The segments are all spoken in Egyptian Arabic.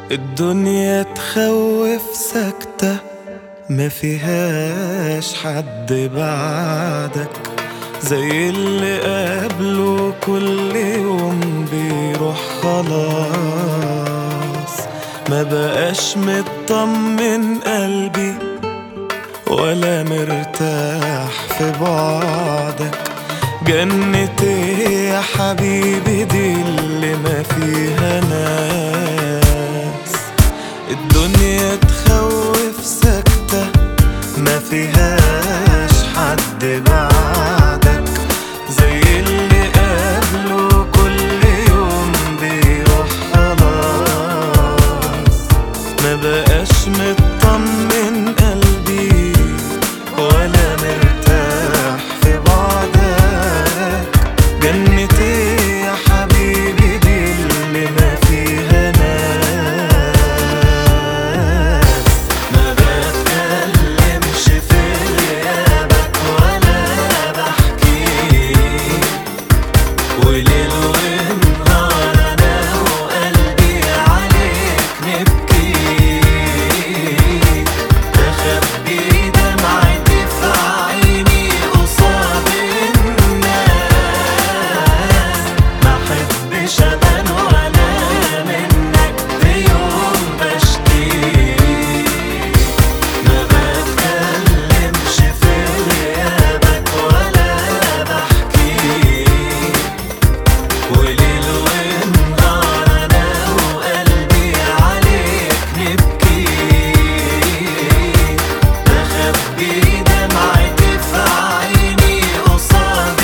الدنيا تخوف سكتة ما فيهاش حد بعدك زي اللي قبله كل يوم بيروح خلاص ما بقاش مطمن قلبي ولا مرتاح في بعدك جنتي يا حبيبي دي اللي ما فيها ناس الدنيا تخوف سكتة ما فيهاش حد بعدك زي اللي قبله كل يوم بيروح خلاص ما بقاش مطمن قلبي ولا مرتاح في بعدك جنتي يا حبيبي دي اللي ما فيها ناس ما بتكلمش في غيابك ولا بحكي وليل ونهار انا وقلبي عليك نبكي تخبي دمعتي في عيني قصاد الناس ما احبش ابان وانا منك في يوم بشكي ما بتكلمش في غيابك ولا بحكي وليل ونهار انا وقلبي عليك نبكي بخبي دمعتي في عيني قصاد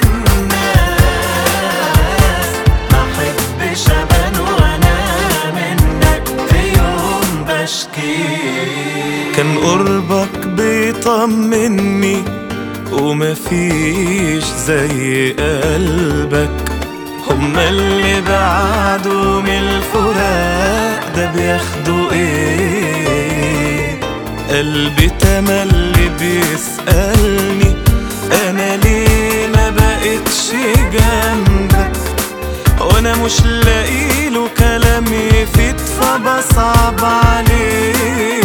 الناس ما احبش ابان وانا منك في يوم بشكي كان قربك بيطمني ومفيش زي قلبك هما اللي بعدوا من الفراق ده بياخدوا ايه قلبي تملي بيسألني انا ليه ما بقتش جنبك وانا مش لاقيله كلام يفيد فبصعب عليه